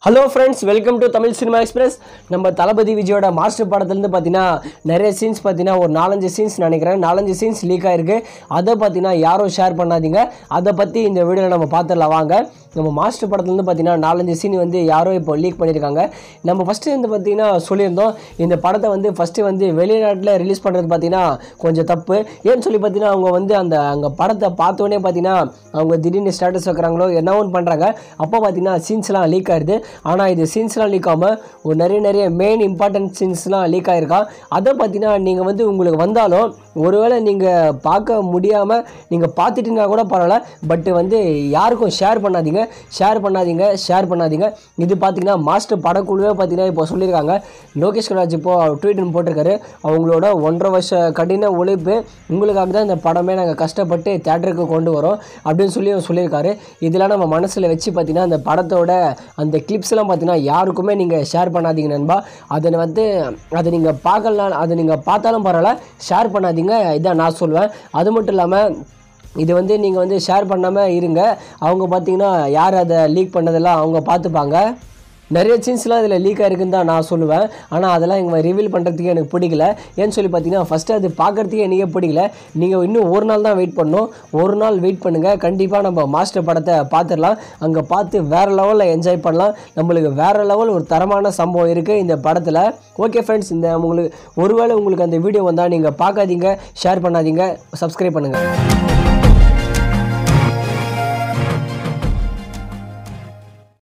hello friends welcome to Tamil cinema express நம்ம தளபதி விஜயோட மாஸ்டர் படத்துலேருந்து பார்த்தீங்கன்னா நிறைய சீன்ஸ் பார்த்தீங்கன்னா ஒரு நாலஞ்சு சீன்ஸ் நினைக்கிறேன் நாலஞ்சு சீன்ஸ் லீக் ஆயிருக்கு அதை பார்த்தீங்கன்னா யாரும் ஷேர் பண்ணாதீங்க அதை பற்றி இந்த வீடியோவில் நம்ம பார்த்துடலாம் வாங்க நம்ம மாஸ்டர் படத்துலேருந்து பார்த்தீங்கன்னா நாலஞ்சு சீன் வந்து யாரோ இப்போ லீக் பண்ணியிருக்காங்க நம்ம ஃபஸ்ட்டு வந்து பார்த்தீங்கன்னா சொல்லியிருந்தோம் இந்த படத்தை வந்து ஃபஸ்ட்டு வந்து வெளிநாட்டில் ரிலீஸ் பண்ணுறது பார்த்தீங்கன்னா கொஞ்சம் தப்பு ஏன்னு சொல்லி பார்த்தீங்கன்னா அவங்க வந்து அந்த அங்கே படத்தை பார்த்தோன்னே பார்த்தீங்கன்னா அவங்க திடீர்னு ஸ்டேட்டஸ் வைக்கிறாங்களோ என்ன ஒன்று பண்ணுறாங்க அப்போ பார்த்தீங்கன்னா சீன்ஸ்லாம் லீக் ஆயிடுது ஆனால் இது சீன்ஸ்லாம் லீக் ஆகாமல் ஒரு நிறைய நிறைய மெயின் இம்பார்ட்டன்ட் சீன்ஸ்லாம் லீக் ஆகிருக்கா அதை பார்த்தீங்கன்னா நீங்கள் வந்து உங்களுக்கு வந்தாலும் ஒருவேளை நீங்கள் பார்க்க முடியாமல் நீங்கள் பார்த்துட்டீங்கன்னா கூட பரவாயில்ல பட் வந்து யாருக்கும் ஷேர் பண்ணாதீங்க ஷேர் பண்ணாதீங்க ஷேர் பண்ணாதீங்க இது பார்த்தீங்கன்னா மாஸ்டர் படக்குழுவே பார்த்தீங்கன்னா இப்போ சொல்லியிருக்காங்க லோகேஷ் கராஜ் இப்போ ட்வீட் போட்டிருக்காரு அவங்களோட ஒன்றரை வருஷ கடின உழைப்பு உங்களுக்காக தான் இந்த படமே நாங்கள் கஷ்டப்பட்டு தேட்டருக்கு கொண்டு வரோம் அப்படின்னு சொல்லி அவர் சொல்லியிருக்காரு இதெல்லாம் நம்ம மனசில் வச்சு பார்த்தீங்கன்னா அந்த படத்தோட அந்த கிளிப்ஸ்லாம் பார்த்தீங்கன்னா யாருக்குமே நீங்கள் ஷேர் பண்ணாதீங்க நண்பா அதை வந்து அதை நீங்கள் பார்க்கலாம் அதை நீங்கள் பார்த்தாலும் பரவாயில்ல ஷேர் பண்ணாதீங்க இதான் நான் சொல்லுவேன் அது மட்டும் இல்லாமல் இது வந்து நீங்கள் வந்து ஷேர் பண்ணாமல் இருங்க அவங்க பார்த்தீங்கன்னா யார் அதை லீக் பண்ணதெல்லாம் அவங்க பார்த்துப்பாங்க நிறைய சீன்ஸ்லாம் இதில் லீக் ஆயிருக்குன்னு தான் நான் சொல்லுவேன் ஆனால் அதெல்லாம் இவங்க ரிவீல் பண்ணுறதுக்கு எனக்கு பிடிக்கல ஏன்னு சொல்லி பார்த்தீங்கன்னா ஃபஸ்ட்டு அது பார்க்குறதுக்கே எனக்கே பிடிக்கல நீங்கள் இன்னும் ஒரு நாள் தான் வெயிட் பண்ணணும் ஒரு நாள் வெயிட் பண்ணுங்கள் கண்டிப்பாக நம்ம மாஸ்டர் படத்தை பார்த்துடலாம் அங்கே பார்த்து வேறு லெவலில் என்ஜாய் பண்ணலாம் நம்மளுக்கு வேறு லெவல் ஒரு தரமான சம்பவம் இருக்குது இந்த படத்தில் ஓகே ஃப்ரெண்ட்ஸ் இந்த உங்களுக்கு ஒருவேளை உங்களுக்கு அந்த வீடியோ வந்தால் நீங்கள் பார்க்காதீங்க ஷேர் பண்ணாதீங்க சப்ஸ்கிரைப் பண்ணுங்கள்